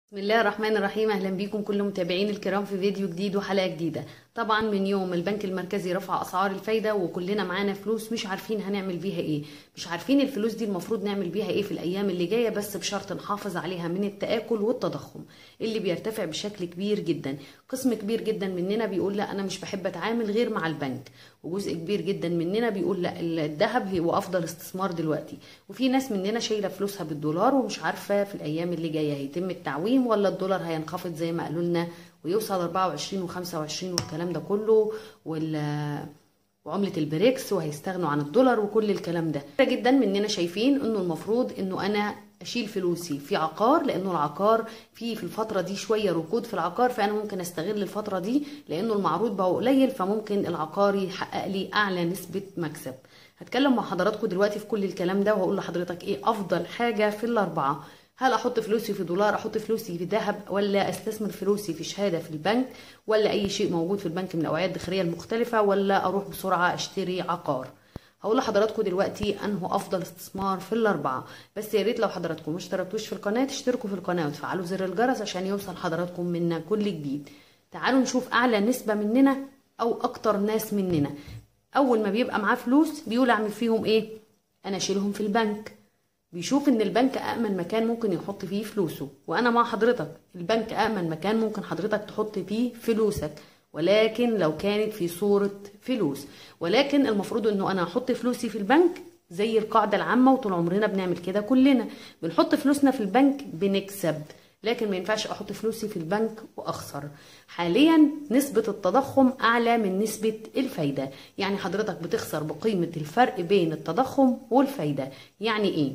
بسم الله الرحمن الرحيم اهلا بيكم كل متابعين الكرام في فيديو جديد وحلقه جديده طبعا من يوم البنك المركزي رفع اسعار الفايده وكلنا معانا فلوس مش عارفين هنعمل بيها ايه مش عارفين الفلوس دي المفروض نعمل بيها ايه في الايام اللي جايه بس بشرط نحافظ عليها من التاكل والتضخم اللي بيرتفع بشكل كبير جدا قسم كبير جدا مننا بيقول لا انا مش بحب اتعامل غير مع البنك وجزء كبير جدا مننا بيقول لا الذهب هو افضل استثمار دلوقتي وفي ناس مننا شايله فلوسها بالدولار ومش عارفه في الايام اللي جايه هيتم التعويم ولا الدولار هينخفض زي ما قالوا لنا ويوصل 24 و25 والكلام ده كله وال وعملة البريكس وهيستغنوا عن الدولار وكل الكلام ده جدا مننا شايفين انه المفروض انه انا اشيل فلوسي في عقار لانه العقار في في الفتره دي شويه ركود في العقار فانا ممكن استغل الفتره دي لانه المعروض بقى قليل فممكن العقار يحقق لي اعلى نسبه مكسب هتكلم مع حضراتكم دلوقتي في كل الكلام ده وهقول لحضرتك ايه افضل حاجه في الاربعه هل احط فلوسي في دولار احط فلوسي في ذهب ولا استثمر فلوسي في شهاده في البنك ولا اي شيء موجود في البنك من الاوعيه الداخليه المختلفه ولا اروح بسرعه اشتري عقار هقول لحضراتكم دلوقتي انه افضل استثمار في الاربعه بس يا ريت لو حضراتكم ما اشتركتوش في القناه تشتركوا في القناه وتفعلوا زر الجرس عشان يوصل حضراتكم منا كل جديد تعالوا نشوف اعلى نسبه مننا او اكتر ناس مننا اول ما بيبقى معاه فلوس بيقول اعمل فيهم ايه انا اشيلهم في البنك بيشوف ان البنك امن مكان ممكن يحط فيه فلوسه وانا مع حضرتك البنك امن مكان ممكن حضرتك تحط فيه فلوسك ولكن لو كانت في صورة فلوس ولكن المفروض انه انا احط فلوسي في البنك زي القاعدة العامة وطول عمرنا بنعمل كده كلنا بنحط فلوسنا في البنك بنكسب لكن ما ينفعش احط فلوسي في البنك واخسر حاليا نسبة التضخم اعلى من نسبة الفايدة يعني حضرتك بتخسر بقيمة الفرق بين التضخم والفايدة يعني ايه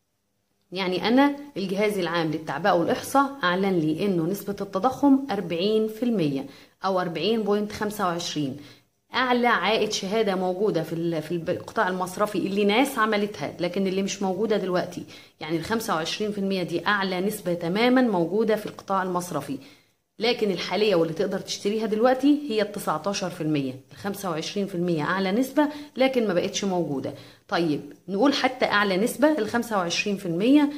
يعني أنا الجهاز العام للتعبئة والإحصاء أعلن لي إنه نسبة التضخم 40% أو 40.25 أعلى عائد شهادة موجودة في في القطاع المصرفي اللي ناس عملتها لكن اللي مش موجودة دلوقتي يعني ال 25% دي أعلى نسبة تماما موجودة في القطاع المصرفي لكن الحالية واللي تقدر تشتريها دلوقتي هي ال 19% ال 25% أعلى نسبة لكن ما بقتش موجودة طيب نقول حتى أعلى نسبة ال 25%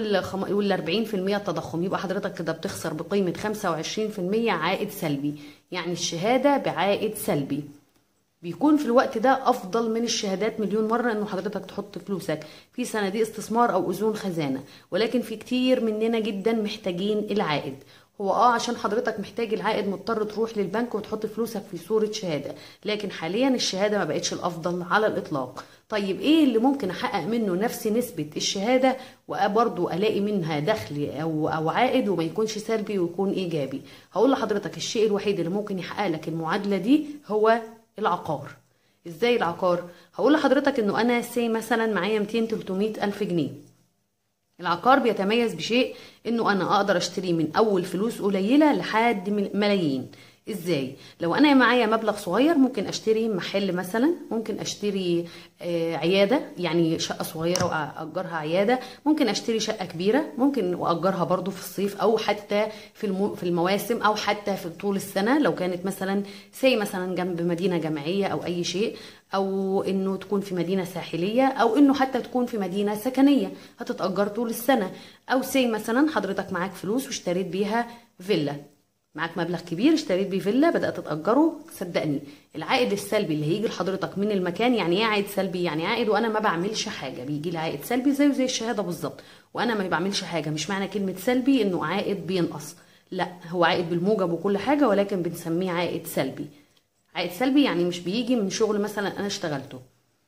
وال 40% التضخم يبقى حضرتك كده بتخسر بقيمة 25% عائد سلبي يعني الشهادة بعائد سلبي بيكون في الوقت ده افضل من الشهادات مليون مره انه حضرتك تحط فلوسك في صناديق استثمار او اذون خزانه ولكن في كتير مننا جدا محتاجين العائد هو اه عشان حضرتك محتاج العائد مضطر تروح للبنك وتحط فلوسك في صورة شهادة لكن حاليا الشهادة ما بقتش الافضل على الاطلاق طيب ايه اللي ممكن احقق منه نفس نسبة الشهادة وبرضه الاقي منها دخل او او عائد وما يكونش سلبي ويكون ايجابي هقول لحضرتك الشيء الوحيد اللي ممكن يحقق لك المعادلة دي هو العقار ازاي العقار هقول لحضرتك انه انا سي مثلا معايا 200 300 الف جنيه العقار بيتميز بشيء انه انا اقدر اشتريه من اول فلوس قليله لحد ملايين ازاي لو انا معايا مبلغ صغير ممكن اشتري محل مثلا ممكن اشتري عياده يعني شقه صغيره واجرها عياده ممكن اشتري شقه كبيره ممكن واجرها برضو في الصيف او حتى في في المواسم او حتى في طول السنه لو كانت مثلا سي مثلا جنب مدينه جامعيه او اي شيء او انه تكون في مدينه ساحليه او انه حتى تكون في مدينه سكنيه هتتاجر طول السنه او سي مثلا حضرتك معاك فلوس واشتريت بيها فيلا معاك مبلغ كبير اشتريت بيه فيلا بدات تاجره صدقني العائد السلبي اللي هيجي لحضرتك من المكان يعني ايه عائد سلبي يعني عائد وانا ما بعملش حاجه بيجي لي عائد سلبي زيه زي الشهاده بالظبط وانا ما بعملش حاجه مش معنى كلمه سلبي انه عائد بينقص لا هو عائد بالموجب وكل حاجه ولكن بنسميه عائد سلبي عائد سلبي يعني مش بيجي من شغل مثلا انا اشتغلته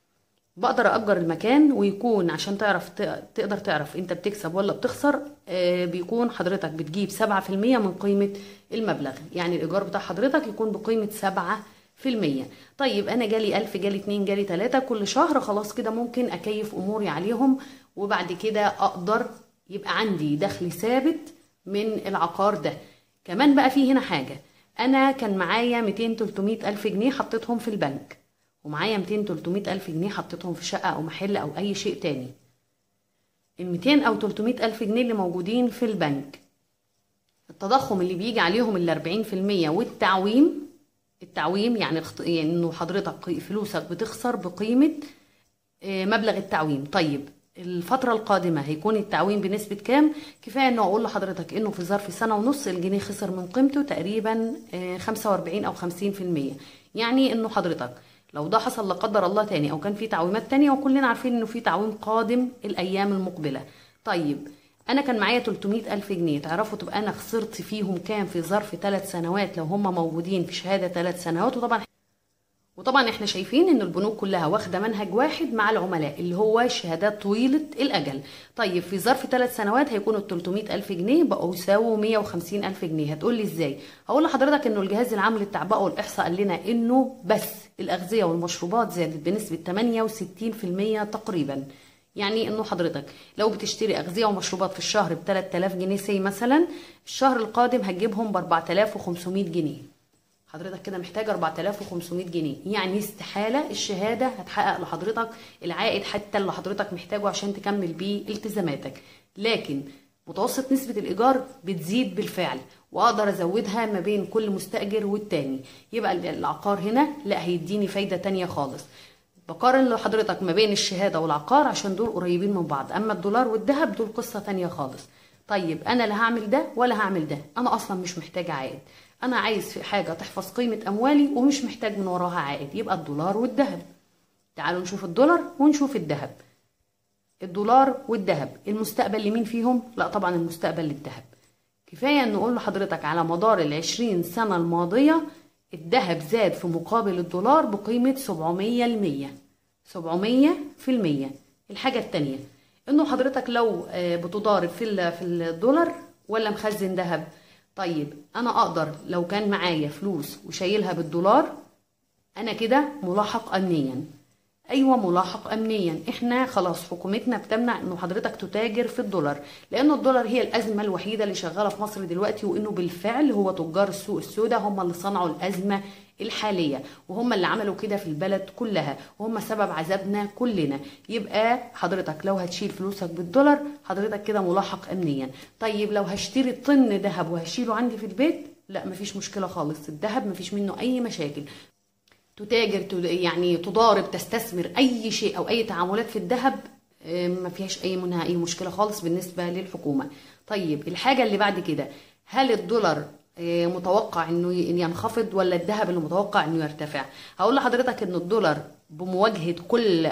بقدر اجر المكان ويكون عشان تعرف تقدر تعرف انت بتكسب ولا بتخسر بيكون حضرتك بتجيب 7% من قيمة المبلغ يعني الايجار بتاع حضرتك يكون بقيمة 7% طيب انا جالي 1000 جالي 2 جالي 3 كل شهر خلاص كده ممكن اكيف اموري عليهم وبعد كده اقدر يبقى عندي دخل ثابت من العقار ده كمان بقى في هنا حاجة انا كان معايا 200 300 الف جنيه حطيتهم في البنك ومعايا 200 300 الف جنيه حطيتهم في شقه او محل او اي شيء تاني ال 200 او 300 الف جنيه اللي موجودين في البنك التضخم اللي بيجي عليهم ال 40% والتعويم التعويم يعني يعني انه حضرتك فلوسك بتخسر بقيمه مبلغ التعويم طيب الفترة القادمة هيكون التعويم بنسبة كام؟ كفاية انه اقول لحضرتك انه في ظرف سنة ونص الجنيه خسر من قيمته تقريبا 45 او 50% يعني انه حضرتك لو ده حصل لا قدر الله تاني او كان في تعويمات تانية وكلنا عارفين انه في تعويم قادم الايام المقبلة طيب انا كان معايا 300 الف جنيه تعرفوا تبقى انا خسرت فيهم كام في ظرف ثلاث سنوات لو هم موجودين في شهادة ثلاث سنوات وطبعا وطبعا احنا شايفين ان البنوك كلها واخده منهج واحد مع العملاء اللي هو شهادات طويله الاجل طيب في ظرف ثلاث سنوات هيكونوا ال 300 الف جنيه بقوا يساووا 150 الف جنيه هتقول لي ازاي هقول لحضرتك انه الجهاز العام للتعبئه والاحصاء قال لنا انه بس الاغذيه والمشروبات زادت بنسبه 68% تقريبا يعني انه حضرتك لو بتشتري اغذيه ومشروبات في الشهر ب 3000 جنيه سي مثلا الشهر القادم هتجيبهم ب 4500 جنيه حضرتك كده محتاج 4500 جنيه يعني استحالة الشهادة هتحقق لحضرتك العائد حتى اللي حضرتك محتاجه عشان تكمل بيه التزاماتك لكن متوسط نسبة الإيجار بتزيد بالفعل وأقدر أزودها ما بين كل مستأجر والتاني يبقى العقار هنا لا هيديني فايدة تانية خالص بقارن لحضرتك ما بين الشهادة والعقار عشان دول قريبين من بعض أما الدولار والذهب دول قصة تانية خالص طيب أنا لا هعمل ده ولا هعمل ده أنا أصلا مش محتاجة عائد انا عايز في حاجه تحفظ قيمه اموالي ومش محتاج من وراها عائد يبقى الدولار والذهب تعالوا نشوف الدولار ونشوف الذهب الدولار والذهب المستقبل لمين فيهم لا طبعا المستقبل للذهب كفايه ان نقول لحضرتك على مدار العشرين سنه الماضيه الذهب زاد في مقابل الدولار بقيمه 700 المية 700 في المية الحاجه التانية انه حضرتك لو بتضارب في في الدولار ولا مخزن ذهب طيب انا اقدر لو كان معايا فلوس وشايلها بالدولار انا كده ملاحق امنيا ايوه ملاحق امنيا احنا خلاص حكومتنا بتمنع انه حضرتك تتاجر في الدولار لان الدولار هي الازمه الوحيده اللي شغاله في مصر دلوقتي وانه بالفعل هو تجار السوق السوداء هم اللي صنعوا الازمه الحاليه وهم اللي عملوا كده في البلد كلها وهم سبب عذابنا كلنا يبقى حضرتك لو هتشيل فلوسك بالدولار حضرتك كده ملاحق امنيا طيب لو هشتري طن ذهب وهشيله عندي في البيت لا مفيش مشكله خالص الذهب مفيش منه اي مشاكل تتاجر يعني تضارب تستثمر اي شيء او اي تعاملات في الذهب ما فيهاش اي منها اي مشكله خالص بالنسبه للحكومه طيب الحاجه اللي بعد كده هل الدولار متوقع انه ينخفض ولا الذهب اللي متوقع انه يرتفع هقول لحضرتك ان الدولار بمواجهه كل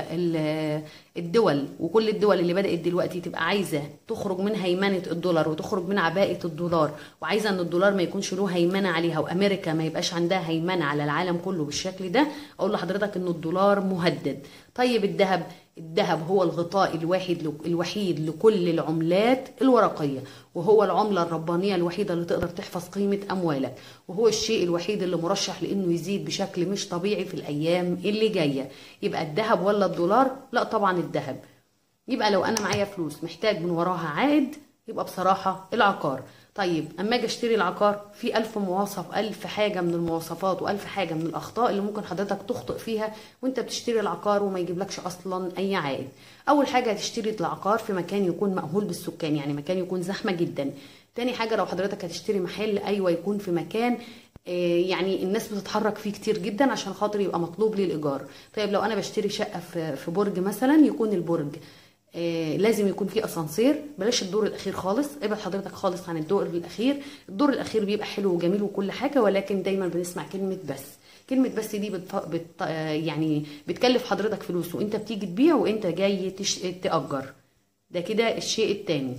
الدول وكل الدول اللي بدات دلوقتي تبقى عايزه تخرج من هيمنه الدولار وتخرج من عباءه الدولار وعايزه ان الدولار ما يكونش له هيمنه عليها وامريكا ما يبقاش عندها هيمنه على العالم كله بالشكل ده اقول لحضرتك ان الدولار مهدد طيب الذهب الذهب هو الغطاء الواحد الوحيد لكل العملات الورقيه وهو العمله الربانيه الوحيده اللي تقدر تحفظ قيمه اموالك وهو الشيء الوحيد اللي مرشح لانه يزيد بشكل مش طبيعي في الايام اللي جايه يبقى الذهب ولا الدولار لا طبعا الذهب يبقى لو انا معايا فلوس محتاج من وراها عائد يبقى بصراحه العقار طيب اما اجي اشتري العقار في ألف مواصف ألف حاجة من المواصفات وألف حاجة من الأخطاء اللي ممكن حضرتك تخطئ فيها وانت بتشتري العقار وما يجيبلكش أصلا أي عائد أول حاجة هتشتري العقار في مكان يكون مأهول بالسكان يعني مكان يكون زحمة جدا تاني حاجة لو حضرتك هتشتري محل أيوة يكون في مكان يعني الناس بتتحرك فيه كتير جدا عشان خاطر يبقى مطلوب للإيجار طيب لو أنا بشتري شقة في برج مثلا يكون البرج آه لازم يكون في اسانسير بلاش الدور الاخير خالص ابعد حضرتك خالص عن الدور الاخير الدور الاخير بيبقى حلو وجميل وكل حاجه ولكن دايما بنسمع كلمه بس كلمه بس دي بت... بت... يعني بتكلف حضرتك فلوس وانت بتيجي تبيع وانت جاي تش... تاجر ده كده الشيء التاني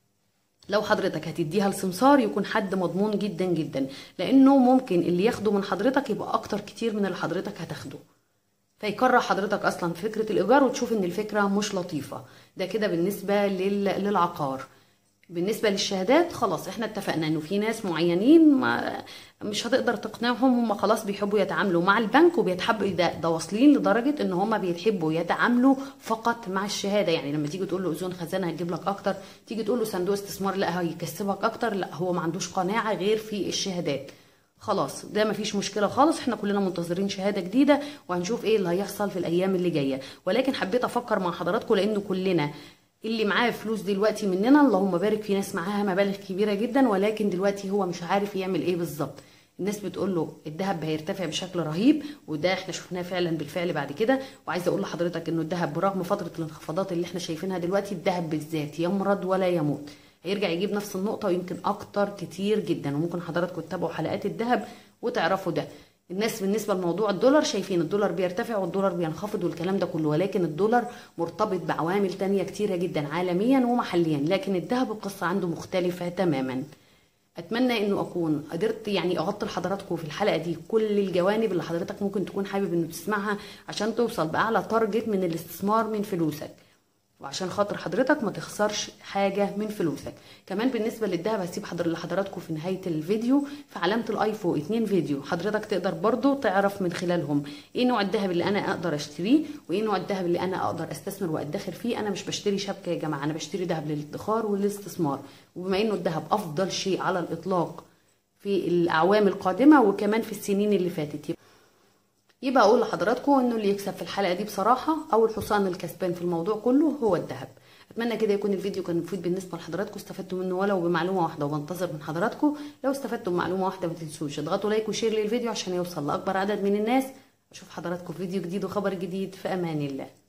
لو حضرتك هتديها لسمسار يكون حد مضمون جدا جدا لانه ممكن اللي ياخده من حضرتك يبقى اكتر كتير من اللي حضرتك هتاخده فيكره حضرتك اصلا في فكره الايجار وتشوف ان الفكره مش لطيفه ده كده بالنسبه لل... للعقار بالنسبه للشهادات خلاص احنا اتفقنا انه في ناس معينين ما مش هتقدر تقنعهم هم خلاص بيحبوا يتعاملوا مع البنك وبيتحبوا ده, ده واصلين لدرجه ان هم بيحبوا يتعاملوا فقط مع الشهاده يعني لما تيجي تقول له اذون خزانه هتجيب لك اكتر تيجي تقول له صندوق استثمار لا هيكسبك اكتر لا هو ما عندوش قناعه غير في الشهادات خلاص ده مفيش مشكله خالص احنا كلنا منتظرين شهاده جديده وهنشوف ايه اللي هيحصل في الايام اللي جايه ولكن حبيت افكر مع حضراتكم لان كلنا اللي معاه فلوس دلوقتي مننا اللهم بارك في ناس معاها مبالغ كبيره جدا ولكن دلوقتي هو مش عارف يعمل ايه بالظبط الناس بتقول له الذهب هيرتفع بشكل رهيب وده احنا شفناه فعلا بالفعل بعد كده وعايزه اقول لحضرتك انه الذهب برغم فتره الانخفاضات اللي احنا شايفينها دلوقتي الذهب بالذات يمرض ولا يموت هيرجع يجيب نفس النقطه ويمكن اكتر كتير جدا وممكن حضراتكم تتابعوا حلقات الذهب وتعرفوا ده الناس بالنسبة لموضوع الدولار شايفين الدولار بيرتفع والدولار بينخفض والكلام ده كله ولكن الدولار مرتبط بعوامل تانية كتيرة جدا عالميا ومحليا لكن الذهب القصة عنده مختلفة تماما اتمنى انه اكون قدرت يعني اغطي لحضراتكم في الحلقه دي كل الجوانب اللي حضرتك ممكن تكون حابب انه تسمعها عشان توصل باعلى تارجت من الاستثمار من فلوسك وعشان خاطر حضرتك ما تخسرش حاجة من فلوسك كمان بالنسبة للدهب هسيب حضر لحضراتكم في نهاية الفيديو في علامة الايفو اتنين فيديو حضرتك تقدر برضو تعرف من خلالهم ايه نوع الدهب اللي انا اقدر اشتريه وايه نوع الدهب اللي انا اقدر استثمر وادخر فيه انا مش بشتري شبكة يا جماعة انا بشتري دهب للادخار والاستثمار وبما انه الدهب افضل شيء على الاطلاق في الاعوام القادمة وكمان في السنين اللي فاتت يبقى اقول لحضراتكم انه اللي يكسب في الحلقه دي بصراحه او الحصان الكسبان في الموضوع كله هو الذهب اتمنى كده يكون الفيديو كان مفيد بالنسبه لحضراتكم استفدتوا منه ولو بمعلومه واحده وبنتظر من حضراتكم لو استفدتوا بمعلومه واحده ما تنسوش اضغطوا لايك وشير للفيديو عشان يوصل لاكبر عدد من الناس اشوف حضراتكم في فيديو جديد وخبر جديد في امان الله